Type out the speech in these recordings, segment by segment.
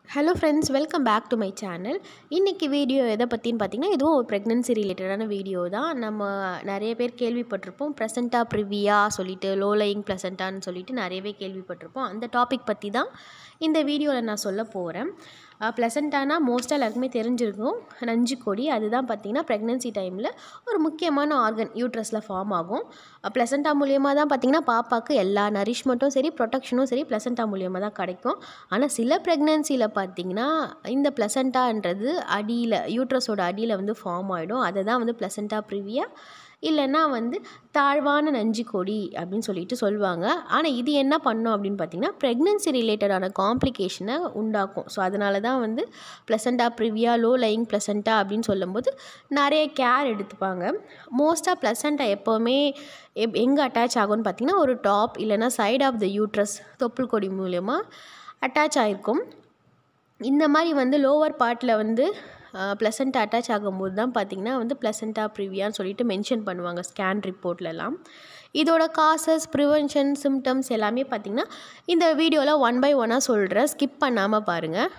hello friends welcome back to my channel இன்றைக்கி video எதை பற்றின்னு பார்த்தீங்கன்னா இதுவும் ஒரு ப்ரெக்னென்சி ரிலேட்டடான வீடியோ தான் நம்ம நிறைய பேர் கேள்விப்பட்டிருப்போம் ப்ரெசண்ட்டா ப்ரிவியா சொல்லிட்டு லோலையிங் ப்ளசண்ட்டான்னு சொல்லிட்டு நிறையவே கேள்விப்பட்டிருப்போம் அந்த டாபிக் பற்றி தான் இந்த வீடியோவில் நான் சொல்ல போகிறேன் ப்ளசண்ட்டானா மோஸ்ட்டாக எல்லாருக்குமே தெரிஞ்சிருக்கும் நஞ்சு கொடி அதுதான் பார்த்திங்கன்னா ப்ரெக்னென்சி டைமில் ஒரு முக்கியமான ஆர்கன் யூட்ரஸில் ஃபார்ம் ஆகும் ப்ளசண்டா மூலியமாக தான் பார்த்திங்கன்னா பாப்பாவுக்கு எல்லா நரிஷ்மெண்ட்டும் சரி ப்ரொடெக்ஷனும் சரி ப்ளசண்டா மூலியமாக தான் கிடைக்கும் ஆனால் சில ப்ரெக்னென்சியில் பார்த்திங்கன்னா இந்த ப்ளசண்டான்றது அடியில் யூட்ரஸோட அடியில் வந்து ஃபார்ம் ஆகிடும் அதை தான் வந்து ப்ளசண்டா ப்ரிவியா இல்லைன்னா வந்து தாழ்வான நஞ்சு கொடி அப்படின்னு சொல்லிட்டு சொல்லுவாங்க ஆனால் இது என்ன பண்ணும் அப்படின்னு பார்த்திங்கன்னா ப்ரெக்னென்சி ரிலேட்டடான காம்ப்ளிகேஷனை உண்டாக்கும் ஸோ அதனால தான் வந்து placenta previa low lying placenta அப்படின்னு சொல்லும்போது நிறைய கேர் எடுத்துப்பாங்க மோஸ்ட்டாக ப்ளசண்டா எப்போவுமே எப் எங்கே அட்டாச் ஆகும்னு பார்த்திங்கன்னா ஒரு டாப் இல்லைன்னா சைட் ஆஃப் த யூட்ரஸ் தொப்புள் கொடி மூலயமா அட்டாச் ஆகிருக்கும் இந்த மாதிரி வந்து லோவர் பார்ட்டில் வந்து ப்ளசண்ட்டாக அட்டாச் ஆகும்போது தான் பார்த்திங்கன்னா வந்து ப்ளசண்டா ப்ரிவியான்னு சொல்லிட்டு மென்ஷன் பண்ணுவாங்க ஸ்கேன் ரிப்போர்ட்லலாம் இதோட காசஸ் ப்ரிவென்ஷன் சிம்டம்ஸ் எல்லாமே பார்த்திங்கன்னா இந்த வீடியோவில் ஒன் பை ஒன்னாக சொல்கிறேன் ஸ்கிப் பண்ணாமல் பாருங்கள்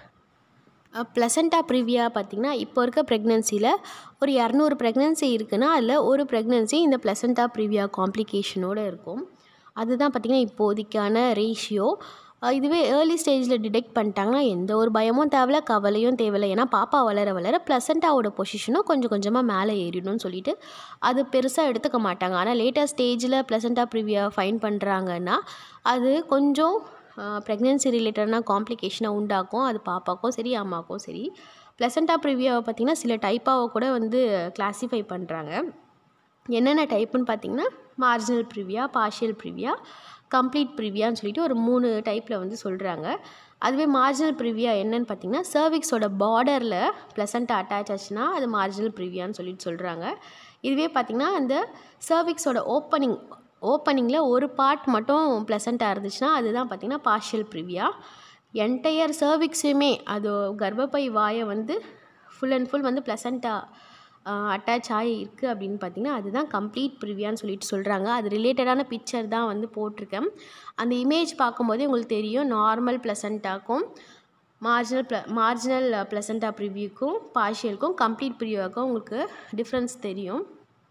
ப்ளசண்டா ப்ரிவியா பார்த்திங்கன்னா இப்போ இருக்க ப்ரெக்னென்சியில் ஒரு இரநூறு ப்ரெக்னென்சி இருக்குன்னா அதில் ஒரு ப்ரெக்னென்சி இந்த ப்ளசண்டா ப்ரிவியா காம்ப்ளிகேஷனோடு இருக்கும் அதுதான் பார்த்திங்கன்னா இப்போதைக்கான ரேஷியோ இதுவே ஏர்லி ஸ்டேஜில் டிடெக்ட் பண்ணிட்டாங்கன்னா எந்த ஒரு பயமும் தேவையில்ல கவலையும் தேவையில்லை ஏன்னா பாப்பா வளர வளர ப்ளசண்ட்டாவோட பொசிஷனும் கொஞ்சம் கொஞ்சமாக மேலே ஏறிடும்னு சொல்லிட்டு அது பெருசாக எடுத்துக்க மாட்டாங்க ஆனால் லேட்டர் ஸ்டேஜில் ப்ளசண்டா ப்ரிவியா ஃபைன் பண்ணுறாங்கன்னா அது கொஞ்சம் ப்ரெக்னென்சி ரிலேட்டடான காம்ப்ளிகேஷனை உண்டாக்கும் அது பாப்பாக்கும் சரி அம்மாவுக்கும் சரி ப்ளசண்டா ப்ரிவியாவை பார்த்திங்கன்னா சில டைப்பாக கூட வந்து கிளாஸிஃபை பண்ணுறாங்க என்னென்ன டைப்புன்னு பார்த்திங்கன்னா marginal previa partial previa complete ப்ரிவியான்னு சொல்லிட்டு ஒரு மூணு டைப்பில் வந்து சொல்கிறாங்க அதுவே மார்ஜினல் ப்ரிவியா என்னன்னு பார்த்தீங்கன்னா சர்விக்ஸோட பார்டரில் ப்ளசண்ட்டாக அட்டாச் ஆச்சுன்னா அது மார்ஜினல் ப்ரிவியான்னு சொல்லிட்டு சொல்கிறாங்க இதுவே பார்த்திங்கன்னா அந்த சர்விக்ஸோட ஓப்பனிங் ஓப்பனிங்கில் ஒரு பார்ட் மட்டும் ப்ளசண்ட்டாக இருந்துச்சுன்னா அதுதான் பார்த்திங்கன்னா பார்ஷியல் ப்ரிவியா என்டையர் சர்விக்ஸுமே அது கர்ப்பப்பை வாயை வந்து ஃபுல் அண்ட் ஃபுல் வந்து ப்ளசண்ட்டாக அட்டாச் ஆகி இருக்குது அப்படின்னு பார்த்தீங்கன்னா அதுதான் கம்ப்ளீட் ப்ரிவியான்னு சொல்லிட்டு சொல்கிறாங்க அது ரிலேட்டடான பிக்சர் தான் வந்து போட்டிருக்கேன் அந்த இமேஜ் பார்க்கும்போதே உங்களுக்கு தெரியும் நார்மல் ப்ளசண்ட்டாக்கும் மார்ஜினல் ப்ள மார்ஜினல் ப்ளசண்டா ப்ரிவியூக்கும் பார்ஷியலுக்கும் கம்ப்ளீட் ப்ரிவியூக்கும் உங்களுக்கு டிஃப்ரென்ஸ் தெரியும்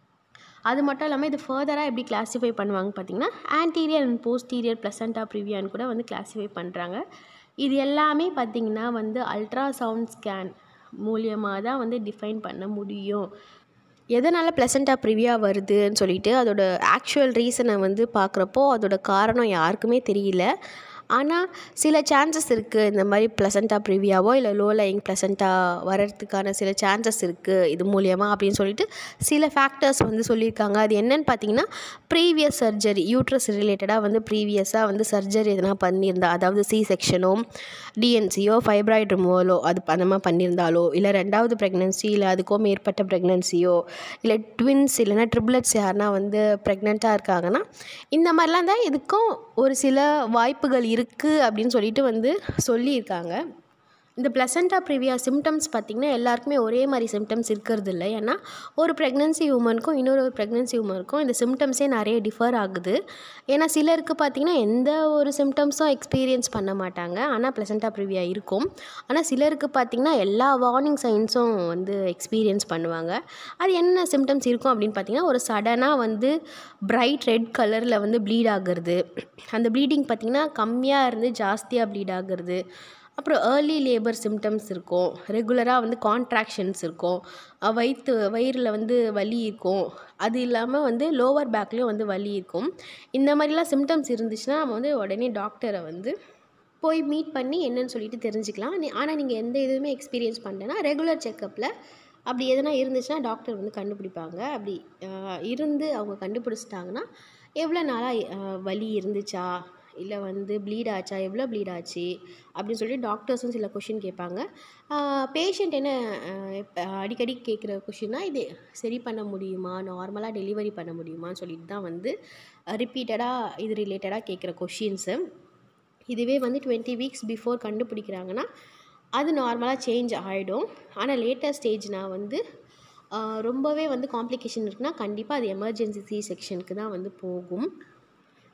அது மட்டும் இல்லாமல் இது ஃபர்தராக எப்படி கிளாஸிஃபை பண்ணுவாங்க பார்த்தீங்கன்னா ஆன்டீரியர் அண்ட் போஸ்டீரியர் ப்ளசண்டா ப்ரிவியான்னு கூட வந்து கிளாஸிஃபை பண்ணுறாங்க இது எல்லாமே பார்த்திங்கன்னா வந்து அல்ட்ராசவுண்ட் ஸ்கேன் மூலியமாக தான் வந்து டிஃபைன் பண்ண முடியும் எதனால் ப்ளசண்டா ப்ரிவியா வருதுன்னு சொல்லிட்டு அதோட ஆக்சுவல் ரீசனை வந்து பார்க்குறப்போ அதோட காரணம் யாருக்குமே தெரியல ஆனால் சில சான்சஸ் இருக்குது இந்த மாதிரி ப்ளசண்டா ப்ரிவியாவோ இல்லை லோ லைங் ப்ளசண்டா வர்றதுக்கான சில சான்சஸ் இருக்குது இது மூலியமாக அப்படின்னு சொல்லிட்டு சில ஃபேக்டர்ஸ் வந்து சொல்லியிருக்காங்க அது என்னன்னு பார்த்தீங்கன்னா ப்ரீவியஸ் சர்ஜரி யூட்ரஸ் ரிலேட்டடாக வந்து ப்ரீவியஸாக வந்து சர்ஜரி எதனா பண்ணியிருந்தா அதாவது சி செக்ஷனோ டிஎன்சியோ ஃபைப்ராய்டு ரிமூவலோ அது அந்த மாதிரி பண்ணியிருந்தாலோ இல்லை ரெண்டாவது ப்ரெக்னென்சி இல்லை அதுக்கோ மேற்பட்ட ப்ரெக்னென்சியோ இல்லை ட்வின்ஸ் இல்லைனா ட்ரிப்ளட்ஸ் யாருனா வந்து ப்ரெக்னெண்ட்டாக இருக்காங்கன்னா இந்த மாதிரிலாம் தான் இதுக்கும் ஒரு சில வாய்ப்புகள் இருக்குது அப்படின்னு சொல்லிட்டு வந்து சொல்லியிருக்காங்க இந்த ப்ளசண்டா ப்ரிவியா சிம்டம்ஸ் பார்த்திங்கன்னா எல்லாருக்குமே ஒரே மாதிரி சிம்டம்ஸ் இருக்கிறது இல்லை ஏன்னா ஒரு ப்ரெக்னென்சி உமனுக்கும் இன்னொரு ஒரு ப்ரெக்னென்சி உமனுக்கும் இந்த சிம்டம்ஸே நிறைய டிஃபர் ஆகுது ஏன்னா சிலருக்கு பார்த்திங்கன்னா எந்த ஒரு சிம்டம்ஸும் எக்ஸ்பீரியன்ஸ் பண்ண மாட்டாங்க ஆனால் ப்ளசண்டா ப்ரிவியா இருக்கும் ஆனால் சிலருக்கு பார்த்திங்கன்னா எல்லா வார்னிங் சைன்ஸும் வந்து எக்ஸ்பீரியன்ஸ் பண்ணுவாங்க அது என்ன சிம்டம்ஸ் இருக்கும் அப்படின்னு பார்த்திங்கன்னா ஒரு சடனாக வந்து பிரைட் ரெட் கலரில் வந்து ப்ளீட் ஆகுறது அந்த ப்ளீடிங் பார்த்திங்கன்னா கம்மியாக இருந்து ஜாஸ்தியாக ப்ளீட் ஆகுறது அப்புறம் ஏர்லி லேபர் சிம்டம்ஸ் இருக்கும் ரெகுலராக வந்து கான்ட்ராக்ஷன்ஸ் இருக்கும் வயிற்று வயிறில் வந்து வலி இருக்கும் அது இல்லாமல் வந்து லோவர் பேக்லேயும் வந்து வலி இருக்கும் இந்த மாதிரிலாம் சிம்டம்ஸ் இருந்துச்சுன்னா நம்ம வந்து உடனே டாக்டரை வந்து போய் மீட் பண்ணி என்னன்னு சொல்லிட்டு தெரிஞ்சுக்கலாம் ஆனால் நீங்கள் எந்த இதுவுமே எக்ஸ்பீரியன்ஸ் பண்ணலன்னா ரெகுலர் செக்கப்பில் அப்படி எதனா இருந்துச்சுன்னா டாக்டர் வந்து கண்டுபிடிப்பாங்க அப்படி இருந்து அவங்க கண்டுபிடிச்சிட்டாங்கன்னா எவ்வளோ நாளாக வலி இருந்துச்சா இல்லை வந்து ப்ளீட் ஆச்சா எவ்வளோ ப்ளீட் ஆச்சு அப்படின்னு சொல்லி டாக்டர்ஸும் சில கொஷின் கேட்பாங்க பேஷண்ட் என்ன அடிக்கடி கேட்குற கொஷின்னா இது சரி பண்ண முடியுமா நார்மலாக டெலிவரி பண்ண முடியுமான்னு சொல்லிட்டு தான் வந்து ரிப்பீட்டடாக இது ரிலேட்டடாக கேட்குற கொஷின்ஸு இதுவே வந்து டுவெண்ட்டி வீக்ஸ் பிஃபோர் கண்டுபிடிக்கிறாங்கன்னா அது நார்மலாக சேஞ்ச் ஆகிடும் ஆனால் லேட்டர் ஸ்டேஜ்னால் வந்து ரொம்பவே வந்து காம்ப்ளிகேஷன் இருக்குன்னா கண்டிப்பாக அது எமர்ஜென்சி சி செக்ஷனுக்கு தான் வந்து போகும்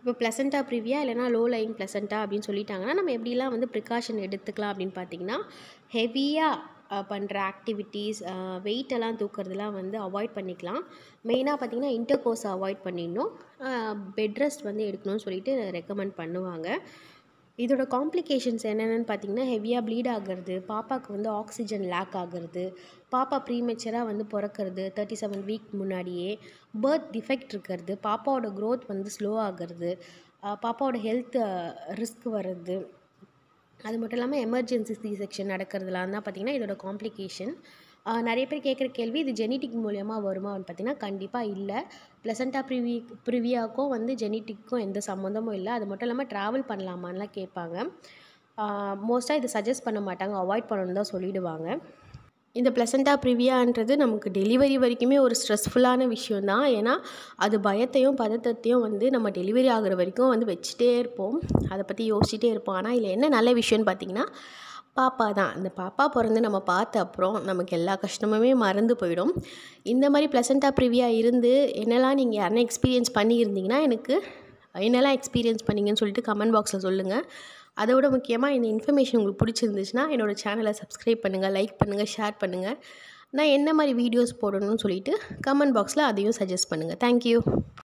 இப்போ ப்ளசண்டா ப்ரிவியா இல்லைனா லோ லையிங் ப்ளசண்டா அப்படின்னு சொல்லிட்டாங்கன்னா நம்ம எப்படிலாம் வந்து ப்ரிகாஷன் எடுத்துக்கலாம் அப்படின்னு பார்த்தீங்கன்னா ஹெவியாக பண்ணுற ஆக்டிவிட்டீஸ் வெயிட்டெல்லாம் தூக்குறதுலாம் வந்து அவாய்ட் பண்ணிக்கலாம் மெயினாக பார்த்திங்கன்னா இன்டர் கோர்ஸ் அவாய்ட் பண்ணிடணும் பெட் ரெஸ்ட் வந்து எடுக்கணும்னு சொல்லிட்டு ரெக்கமெண்ட் பண்ணுவாங்க இதோட காம்ப்ளிகேஷன்ஸ் என்னென்னு பார்த்தீங்கன்னா ஹெவியாக ப்ளீட் ஆகிறது பாப்பாவுக்கு வந்து ஆக்சிஜன் லேக் ஆகிறது பாப்பா ப்ரீமெச்சராக வந்து பிறக்கிறது தேர்ட்டி செவன் வீக் முன்னாடியே பேர்த் டிஃபெக்ட் இருக்கிறது பாப்பாவோட க்ரோத் வந்து ஸ்லோ ஆகிறது பாப்பாவோட ஹெல்த் ரிஸ்க் வர்றது அது மட்டும் இல்லாமல் எமர்ஜென்சி சி செக்ஷன் நடக்கிறதுலாம் தான் பார்த்திங்கன்னா இதோட காம்ப்ளிகேஷன் நிறைய பேர் கேட்குற கேள்வி இது ஜெனட்டிக் மூலயமா வருமா அப்படின்னு பார்த்தீங்கன்னா கண்டிப்பாக இல்லை ப்ளசண்டா ப்ரிவி ப்ரிவியாவுக்கும் வந்து ஜெனட்டிக்கும் எந்த சம்மந்தமும் இல்லை அது மட்டும் இல்லாமல் ட்ராவல் பண்ணலாமான்லாம் கேட்பாங்க மோஸ்ட்டாக இது சஜஸ்ட் பண்ண மாட்டாங்க அவாய்ட் பண்ணணுன்னு தான் சொல்லிடுவாங்க இந்த ப்ளசண்டா ப்ரிவியான்றது நமக்கு டெலிவரி வரைக்குமே ஒரு ஸ்ட்ரெஸ்ஃபுல்லான விஷயம் தான் ஏன்னா அது பயத்தையும் பதட்டத்தையும் வந்து நம்ம டெலிவரி ஆகிற வரைக்கும் வந்து வச்சுட்டே இருப்போம் அதை பற்றி யோசிச்சுட்டே இருப்போம் ஆனால் இதில் என்ன நல்ல விஷயம்னு பார்த்தீங்கன்னா பாப்பா தான் அந்த பாப்பா பிறந்து நம்ம பார்த்த அப்புறம் நமக்கு எல்லா கஷ்டமுமே மறந்து போயிடும் இந்த மாதிரி ப்ளசண்டா ப்ரிவியா இருந்து என்னெல்லாம் நீங்கள் யாருன்னா எக்ஸ்பீரியன்ஸ் பண்ணியிருந்தீங்கன்னா எனக்கு என்னெல்லாம் எக்ஸ்பீரியன்ஸ் பண்ணீங்கன்னு சொல்லிட்டு கமெண்ட் பாக்ஸில் சொல்லுங்கள் அதை விட முக்கியமாக இந்த இன்ஃபர்மேஷன் உங்களுக்கு பிடிச்சிருந்துச்சுன்னா என்னோடய சேனலை சப்ஸ்கிரைப் பண்ணுங்கள் லைக் பண்ணுங்கள் ஷேர் பண்ணுங்கள் நான் என்ன மாதிரி வீடியோஸ் போடணும்னு சொல்லிட்டு கமெண்ட் பாக்ஸில் அதையும் சஜஸ்ட் பண்ணுங்கள் தேங்க்யூ